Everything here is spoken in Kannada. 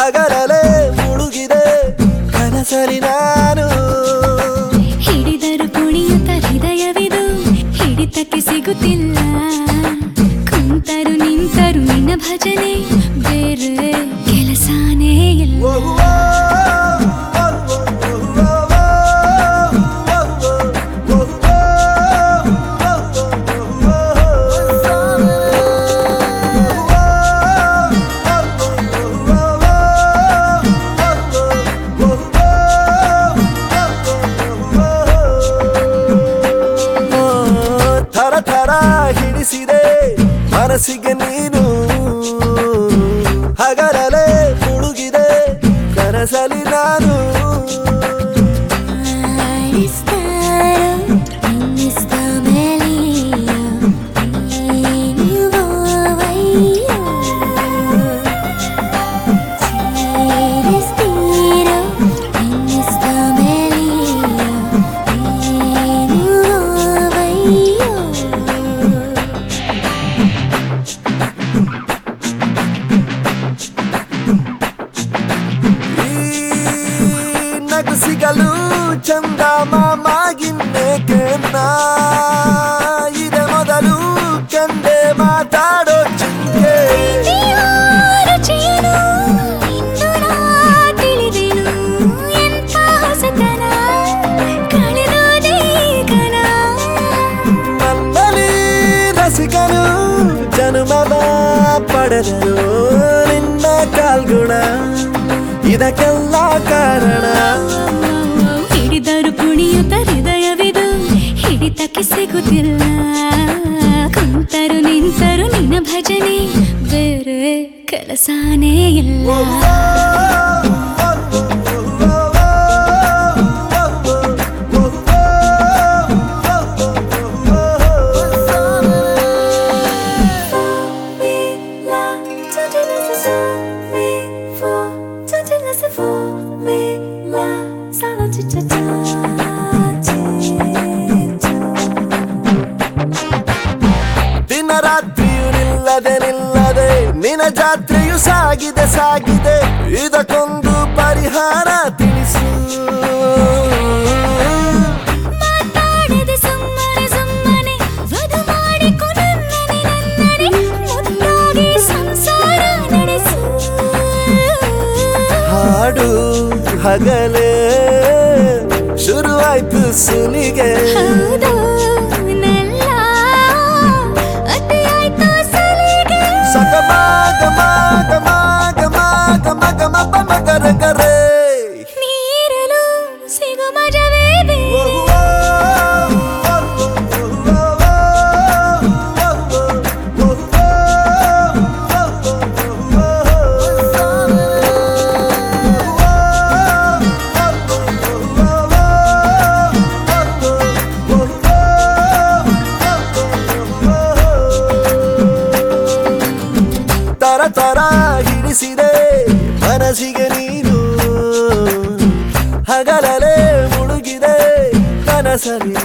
ಹಗಲಲೆ ಮುಳುಗಿದೆ ಕನಸಲಿ ನಾನು ಹಿಡಿದರು ಕುಣಿಯುತ್ತ ಹೃದಯವಿದು ಹಿಡಿತಕ್ಕೆ ಸಿಗುತ್ತಿಲ್ಲ ಕುಂತರು ನಿಂತರು ನಿನ್ನ ಭಜನೆ ಬೇರೆ ಕೆಲಸನೇ ಇಲ್ಲ ಓ, ಓ, ಓ, ಓ, ಓ, ಓ, ಓ, ಥರ ಥರ ಹಿಡಿಸಿದೆ ಮನಸ್ಸಿಗೆ ನೀನು ಹಗಲಲೆ ಮುಳುಗಿದೆ ಕನಸಲಿ ನಾನು ಈ ನಗು ಸಿಗಲು ಚಂದ ಮಾಮಾಗಿನ್ನೇಕೆ ನಾ ಇದೆ ಮೊದಲು ಕಂಡೆ ಮಾತಾಡೋ ಚಿಂತೆ ರುಚಿಯನು ಇಂದು ನಾ ತಿಳಿದೆನು ಎಂಥ ಹೊಸತನ ಕಳೆದೋದೇ ಕನ ನನ್ನಲ್ಲಿ ರಸಿಕನು ಜನುಮವ ಪಡೆದನು ನಿನ್ನ ಕಾಲ್ಗುಣ ಇದಕ್ಕೆಲ್ಲ ಕಾರಣ ಹಿಡಿದರು ಕುಣಿಯುತ್ತ ಹೃದಯವಿದು ಹಿಡಿತಕ್ಕೆ ಸಿಗುತ್ತಿಲ್ಲ ಕುಂತರು ನಿಂತರು ನಿನ್ನ ಭಜನೆ ಬೇರೆ ಕೆಲಸನೇ ಇಲ್ಲ ದಿನ ರಾತ್ರಿಯು ನಿಲ್ಲದೆ ನಿಲ್ಲದೆ ನಿನ ಜಾತ್ರೆಯು ಸಾಗಿದೆ ಸಾಗಿದೆ ಇದಕ್ಕೊಂದು ಪರಿಹಾರ ತಿಳಿಸು ಮಾತಾಡದೆ ಸುಮ್ಮನೆ ಸುಮ್ಮನೆ ವಧು ಮಾಡಿಕೊ ನನ್ನನೆ ನನ್ನನೆ ಮುದ್ದಾಗಿ ಸಂಸಾರ ನಡೆಸು ಹಾಡು ಹಗಲೇ ಶುರುವಾಯ್ತು ಸುಲಿಗೆ ಹೌದು ನೆಲ್ಲ ಅತಿಯಾಯ್ತು ಸಲಿಗೆ ಸಗಮ ಗಮ ಗಮ ಗಮ ಗಮ ಗಮ ಪಮ ಗರ ಗರೆ ನೀರಲು ಸಿಗು ಮಜವೇ ಬೇರೆ. ತರ ತರ ಹಿಡಿಸಿದೆ ಮನಸ್ಸಿಗೆ ನೀನು ಹಗಲಲೆ ಮುಳುಗಿದೆ ಕನಸಲಿ